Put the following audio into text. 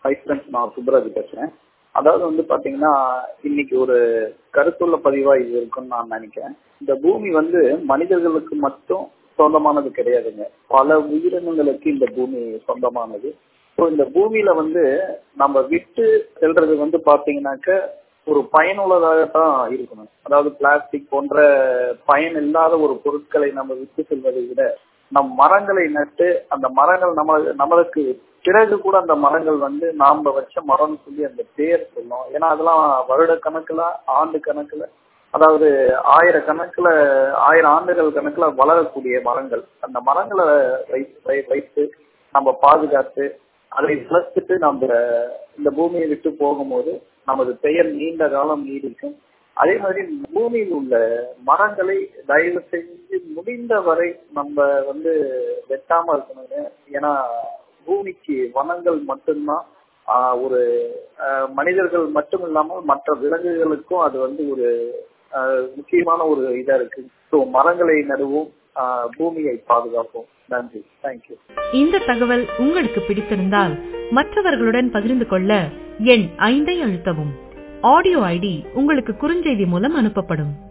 hi friends நான் சுப்ராஜ் பேசுறேன் அதாவது வந்து பாத்தீங்கன்னா இன்னைக்கு ஒரு கருத்துள்ள பதிவா இது இருக்குன்னு நான் நினைக்கிறேன் இந்த பூமி வந்து மனிதர்களுக்கு மட்டும் சொந்தமானது கிடையாதுங்க பல உயிரினங்களுக்கு இந்த பூமி சொந்தமானது ஸோ இந்த பூமியில வந்து நம்ம விட்டு செல்றது வந்து பாத்தீங்கன்னாக்க ஒரு பயனுள்ளதாக தான் இருக்கணும் அதாவது பிளாஸ்டிக் போன்ற பயன் இல்லாத ஒரு பொருட்களை நம்ம விட்டு செல்வதை விட நம் மரங்களை நட்டு அந்த மரங்கள் நம்ம நம்மளுக்கு பிறகு கூட அந்த மரங்கள் வந்து நாம வச்ச மரம்னு சொல்லி அந்த பேர் சொல்லும் ஏன்னா அதெல்லாம் வருட கணக்குல ஆண்டு கணக்குல அதாவது ஆயிரக்கணக்கில் ஆயிரம் ஆண்டுகள் கணக்குல வளரக்கூடிய மரங்கள் அந்த மரங்களை வைத்து நம்ம பாதுகாத்து அதை வளர்த்துட்டு நம்ம இந்த பூமியை விட்டு போகும்போது நமது பெயர் நீண்ட காலம் நீடிக்கும் அதே மாதிரி பூமியில் உள்ள மரங்களை தயவு செஞ்சு முடிந்த வரை நம்ம வந்து வெட்டாம இருக்கணுங்க ஏன்னா பூமிக்கு வனங்கள் மட்டும்தான் ஒரு மனிதர்கள் மட்டும் இல்லாமல் மற்ற விலங்குகளுக்கும் அது வந்து ஒரு முக்கியமான ஒரு இதா இருக்கு ஸோ மரங்களை நடுவோம் பூமியை பாதுகாப்போம் நன்றி தேங்க்யூ இந்த தகவல் உங்களுக்கு பிடித்திருந்தால் மற்றவர்களுடன் பகிர்ந்து கொள்ள எண் ஐந்தை அழுத்தவும் ஆடியோ ஐடி உங்களுக்கு குறுஞ்செய்தி மூலம் அனுப்பப்படும்